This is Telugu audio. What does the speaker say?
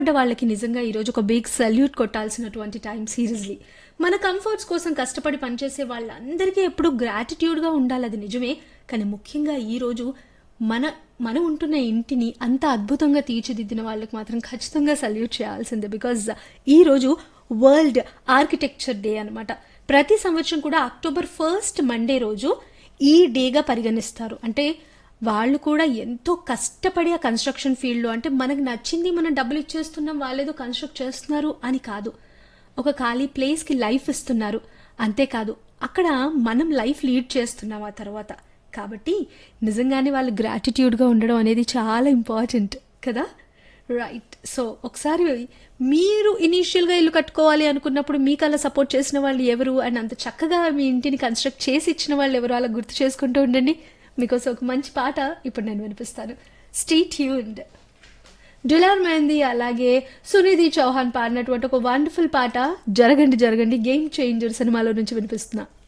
అంటే వాళ్ళకి నిజంగా ఈరోజు ఒక బిగ్ సల్యూట్ కొట్టాల్సినటువంటి టైం సీరియస్లీ మన కంఫర్ట్స్ కోసం కష్టపడి పనిచేసే వాళ్ళందరికీ ఎప్పుడు గ్రాటిట్యూడ్గా ఉండాలి అది నిజమే కానీ ముఖ్యంగా ఈరోజు మన మనం ఉంటున్న ఇంటిని అంత అద్భుతంగా తీర్చిదిద్దిన వాళ్ళకి మాత్రం ఖచ్చితంగా సల్యూట్ చేయాల్సిందే బికాజ్ ఈరోజు వరల్డ్ ఆర్కిటెక్చర్ డే అనమాట ప్రతి సంవత్సరం కూడా అక్టోబర్ ఫస్ట్ మండే రోజు ఈ డేగా పరిగణిస్తారు అంటే వాళ్ళు కూడా ఎంతో కష్టపడి ఆ కన్స్ట్రక్షన్ ఫీల్డ్లో అంటే మనకు నచ్చింది మనం డబ్బులు ఇచ్చేస్తున్నాం వాళ్ళేదో కన్స్ట్రక్ట్ చేస్తున్నారు అని కాదు ఒక ఖాళీ ప్లేస్కి లైఫ్ ఇస్తున్నారు అంతేకాదు అక్కడ మనం లైఫ్ లీడ్ చేస్తున్నాం ఆ తర్వాత కాబట్టి నిజంగానే వాళ్ళు గ్రాటిట్యూడ్గా ఉండడం అనేది చాలా ఇంపార్టెంట్ కదా రైట్ సో ఒకసారి మీరు ఇనీషియల్గా ఇల్లు కట్టుకోవాలి అనుకున్నప్పుడు మీకు అలా సపోర్ట్ చేసిన వాళ్ళు ఎవరు అండ్ అంత చక్కగా మీ ఇంటిని కన్స్ట్రక్ట్ చేసి ఇచ్చిన వాళ్ళు ఎవరు అలా గుర్తు చేసుకుంటూ ఉండండి మీకోసం ఒక మంచి పాట ఇప్పుడు నేను వినిపిస్తాను స్టీట్ ట్యూన్డ్ డులార్ మెహందీ అలాగే సునిధి చౌహాన్ పాడినటువంటి ఒక వండర్ఫుల్ పాట జరగండి జరగండి గేమ్ చేంజర్ సినిమాలో నుంచి వినిపిస్తున్నా